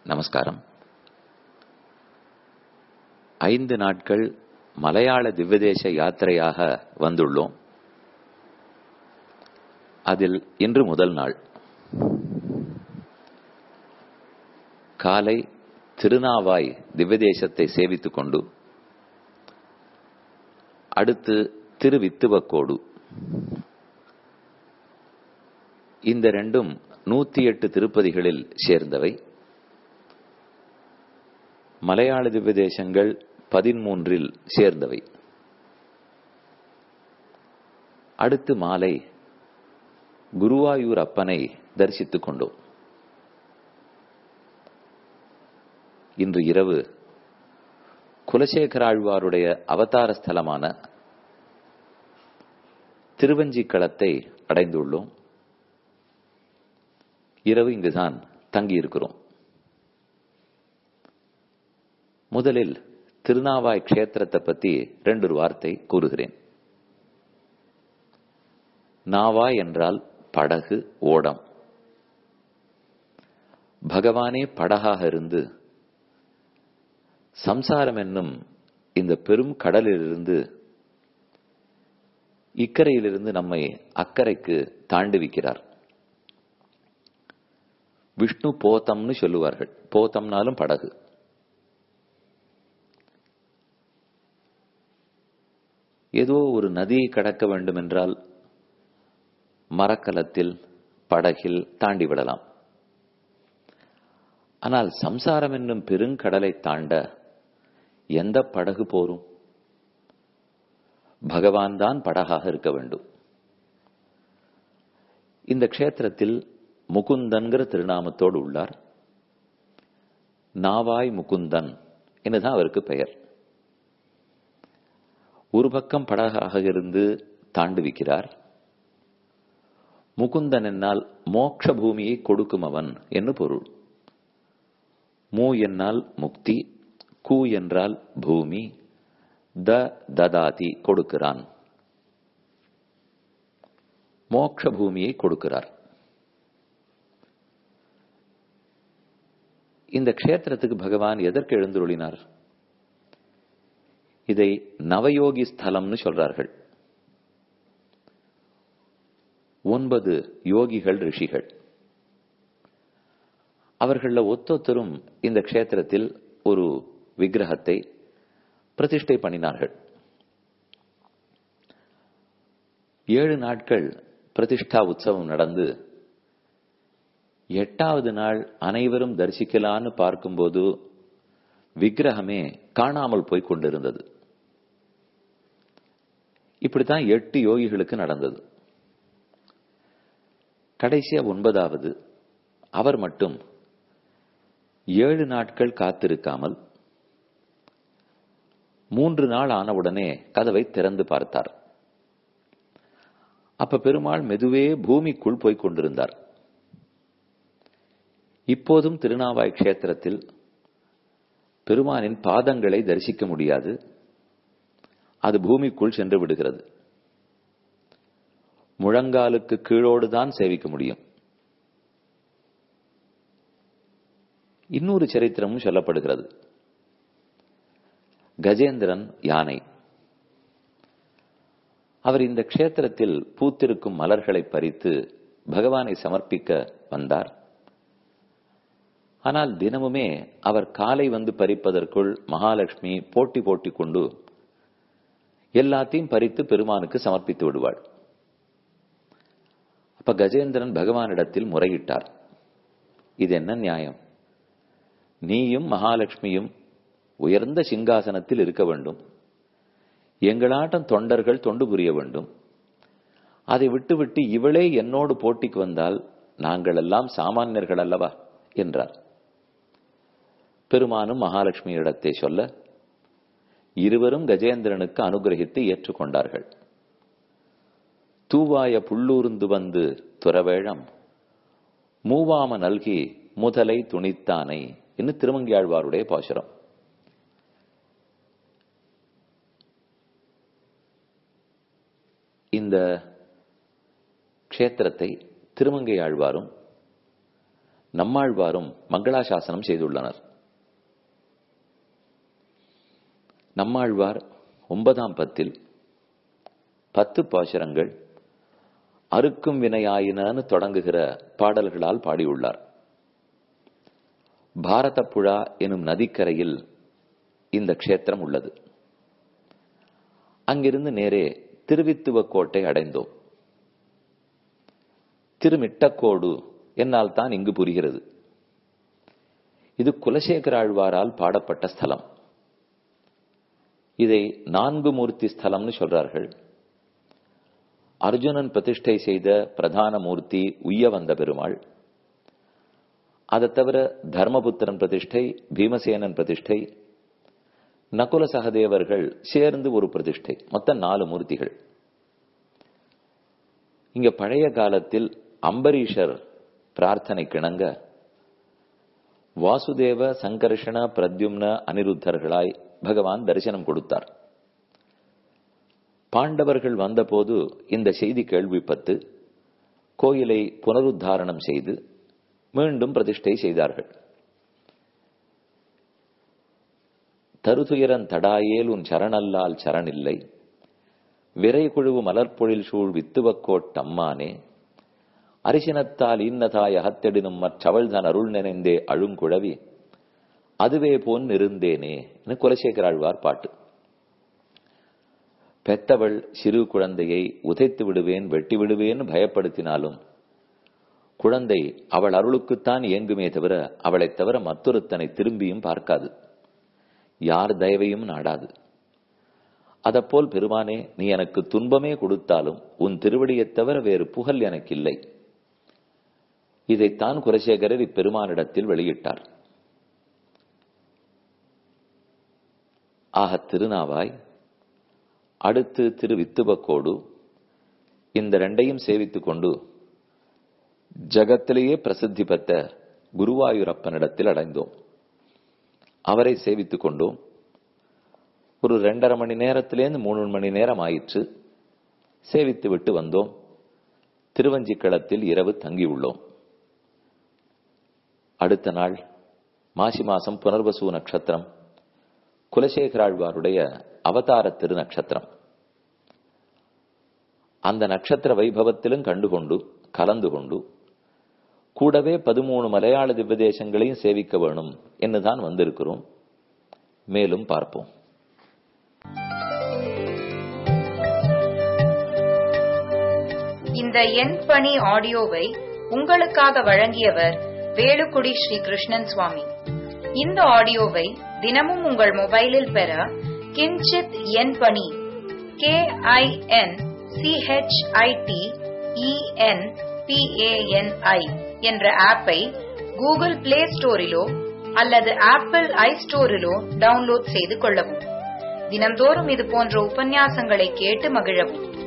நமஸ்காரம் ஐந்து நாட்கள் மலையாள திவ்யதேச யாத்திரையாக வந்துள்ளோம் அதில் இன்று முதல் நாள் காலை திருநாவாய் திவ்யதேசத்தை சேவித்துக் கொண்டு அடுத்து திருவித்துவக்கோடு இந்த ரெண்டும் நூத்தி எட்டு திருப்பதிகளில் சேர்ந்தவை மலையாள திவ்யதேசங்கள் பதிமூன்றில் சேர்ந்தவை அடுத்து மாலை குருவாயூர் அப்பனை தரிசித்துக் கொண்டோம் இன்று இரவு குலசேகராழ்வாருடைய அவதார ஸ்தலமான திருவஞ்சிக்களத்தை அடைந்துள்ளோம் இரவு இங்குதான் தங்கியிருக்கிறோம் முதலில் திருநாவாய் க்ஷேத்திரத்தை பத்தி ரெண்டு வார்த்தை கூறுகிறேன் நாவாய் என்றால் படகு ஓடம் பகவானே படகாக இருந்து சம்சாரம் என்னும் இந்த பெரும் கடலிலிருந்து இக்கரையிலிருந்து நம்மை அக்கறைக்கு தாண்டுவிக்கிறார் விஷ்ணு போத்தம்னு சொல்லுவார்கள் போத்தம்னாலும் படகு ஏதோ ஒரு நதியை கடக்க வேண்டும் என்றால் மரக்கலத்தில் படகில் தாண்டி விடலாம் ஆனால் சம்சாரம் என்னும் பெருங்கடலை தாண்ட எந்த படகு போரும் பகவான் தான் படகாக இருக்க வேண்டும் இந்த க்ஷேத்திரத்தில் முகுந்தன்கிற திருநாமத்தோடு உள்ளார் நாவாய் முகுந்தன் என்னதான் அவருக்கு பெயர் ஒரு பக்கம் படகாக இருந்து தாண்டுவிக்கிறார் முகுந்தன் என்னால் மோக்ஷ பூமியை கொடுக்கும் அவன் என்று பொருள் மூ என்னால் முக்தி கூ என்றால் பூமி த ததாதி கொடுக்கிறான் மோக்ஷ பூமியை கொடுக்கிறார் இந்த க்ஷேத்திரத்துக்கு பகவான் எதற்கு எழுந்துருளினார் இதை நவயோகி ஸ்தலம்னு சொல்றார்கள் ஒன்பது யோகிகள் ரிஷிகள் அவர்கள ஒத்தொத்தரும் இந்த க்ஷேத்திரத்தில் ஒரு விக்கிரகத்தை பிரதிஷ்டை பண்ணினார்கள் ஏழு நாட்கள் பிரதிஷ்டா உற்சவம் நடந்து எட்டாவது நாள் அனைவரும் தரிசிக்கலான்னு பார்க்கும்போது விக்கிரகமே காணாமல் போய் கொண்டிருந்தது இப்படித்தான் எட்டு யோகிகளுக்கு நடந்தது கடைசியா ஒன்பதாவது அவர் மட்டும் ஏழு நாட்கள் காத்திருக்காமல் மூன்று நாள் ஆனவுடனே கதவை திறந்து பார்த்தார் அப்ப பெருமாள் மெதுவே பூமிக்குள் போய்க் கொண்டிருந்தார் இப்போதும் திருநாவாய் கஷேத்திரத்தில் பெருமானின் பாதங்களை தரிசிக்க முடியாது அது பூமிக்குள் சென்று விடுகிறது முழங்காலுக்கு கீழோடு தான் சேவிக்க முடியும் இன்னொரு சரித்திரமும் சொல்லப்படுகிறது கஜேந்திரன் யானை அவர் இந்த க்ஷேத்திரத்தில் பூத்திருக்கும் மலர்களை பறித்து பகவானை சமர்ப்பிக்க வந்தார் ஆனால் தினமுமே அவர் காலை வந்து பறிப்பதற்குள் மகாலட்சுமி போட்டி போட்டி கொண்டு எல்லாத்தையும் பறித்து பெருமானுக்கு சமர்ப்பித்து விடுவாள் அப்ப கஜேந்திரன் பகவானிடத்தில் முறையிட்டார் இது என்ன நியாயம் நீயும் மகாலட்சுமியும் உயர்ந்த சிங்காசனத்தில் இருக்க வேண்டும் எங்களாட்டம் தொண்டர்கள் தொண்டு புரிய வேண்டும் அதை விட்டுவிட்டு இவளே என்னோடு போட்டிக்கு வந்தால் நாங்கள் எல்லாம் சாமானியர்கள் அல்லவா என்றார் பெருமானும் மகாலட்சுமியிடத்தை சொல்ல இருவரும் கஜேந்திரனுக்கு அனுகிரகித்து ஏற்றுக்கொண்டார்கள் தூவாய புள்ளூர்ந்து வந்து துறவேழம் மூவாம நல்கி முதலை துணித்தானை என்று திருமங்கியாழ்வாருடைய பாசுரம் இந்த க்ஷேத்திரத்தை திருமங்கை ஆழ்வாரும் நம்மாழ்வாரும் மங்களாசாசனம் செய்துள்ளனர் நம்மாழ்வார் ஒன்பதாம் பத்தில் பத்து பாசுரங்கள் அறுக்கும் வினையாயினு தொடங்குகிற பாடல்களால் பாடியுள்ளார் பாரத புழா எனும் நதிக்கரையில் இந்த க்ஷேத்திரம் உள்ளது அங்கிருந்து நேரே திருவித்துவக்கோட்டை அடைந்தோம் திருமிட்டக்கோடு என்னால் தான் இங்கு புரிகிறது இது குலசேகர ஆழ்வாரால் பாடப்பட்ட ஸ்தலம் இதை நான்கு மூர்த்தி ஸ்தலம்னு சொல்றார்கள் அர்ஜுனன் பிரதிஷ்டை செய்த பிரதான மூர்த்தி உய்ய வந்த பெருமாள் அதை தவிர தர்மபுத்திரன் பிரதிஷ்டை பீமசேனன் பிரதிஷ்டை நகுல சகதேவர்கள் சேர்ந்து ஒரு பிரதிஷ்டை மொத்தம் நாலு மூர்த்திகள் இங்க பழைய காலத்தில் அம்பரீஷர் பிரார்த்தனை கிணங்க வாசுதேவ சங்கர்ஷண பிரத்யும்ன அனிருத்தர்களாய் பகவான் தரிசனம் கொடுத்தார் பாண்டவர்கள் வந்தபோது இந்த செய்தி கேள்விப்பட்டு கோயிலை புனருத்தாரணம் செய்து மீண்டும் பிரதிஷ்டை செய்தார்கள் தருதுயரன் தடாயேல் உன் சரணல்லால் சரணில்லை விரை குழுவு மலர்பொழில் சூழ் வித்துவக்கோட்டம்மானே அரிசினத்தால் இன்னதாய் அகத்தெடினும் மற்றவள்தான் அருள் நினைந்தே அழுங்குழவி அதுவே போன் இருந்தேனே குலசேகராழ்வார் பாட்டு பெத்தவள் சிறு குழந்தையை உதைத்து விடுவேன் வெட்டி விடுவேன் பயப்படுத்தினாலும் குழந்தை அவள் அருளுக்குத்தான் இயங்குமே தவிர அவளைத் தவிர மற்றொருத்தனை திரும்பியும் பார்க்காது யார் தயவையும் நாடாது அதப்போல் பெருமானே நீ எனக்கு துன்பமே கொடுத்தாலும் உன் திருவடியைத் தவிர வேறு புகழ் எனக்கு இல்லை இதைத்தான் குலசேகரர் இப்பெருமானிடத்தில் வெளியிட்டார் ஆக திருநாவாய் அடுத்து திரு வித்துவக்கோடு இந்த ரெண்டையும் சேவித்துக் கொண்டு ஜகத்திலேயே பிரசித்தி பெற்ற குருவாயூரப்பனிடத்தில் அடைந்தோம் அவரை சேவித்துக் கொண்டோம் ஒரு ரெண்டரை மணி நேரத்திலேருந்து மூணு மணி நேரம் ஆயிற்று சேவித்து விட்டு வந்தோம் திருவஞ்சிக்களத்தில் இரவு தங்கியுள்ளோம் அடுத்த நாள் மாசி மாசம் புனர்வசு நட்சத்திரம் குலசேகராழ்வாருடைய அவதார திரு நட்சத்திரம் அந்த நட்சத்திர வைபவத்திலும் கண்டுகொண்டு கலந்து கொண்டு கூடவே பதிமூணு மலையாள திவ்யதேசங்களையும் சேவிக்க வேணும் என்னுதான் வந்திருக்கிறோம் மேலும் பார்ப்போம் இந்த எண் பணி ஆடியோவை உங்களுக்காக வழங்கியவர் வேலுக்குடி ஸ்ரீ கிருஷ்ணன் சுவாமி இந்த ஆடியோவை தினமும் உங்கள் மொபைலில் பெற கிஞ்சித் எண் பணி கே ஐ என் சிஹெச்ஐடி இஎன் பிஏஎன்ஐ என்ற ஆப்பை கூகுள் பிளே ஸ்டோரிலோ அல்லது ஆப்பிள் ஐ ஸ்டோரிலோ டவுன்லோட் செய்து கொள்ளவும் தினந்தோறும் இது போன்ற உபன்யாசங்களை கேட்டு மகிழவும்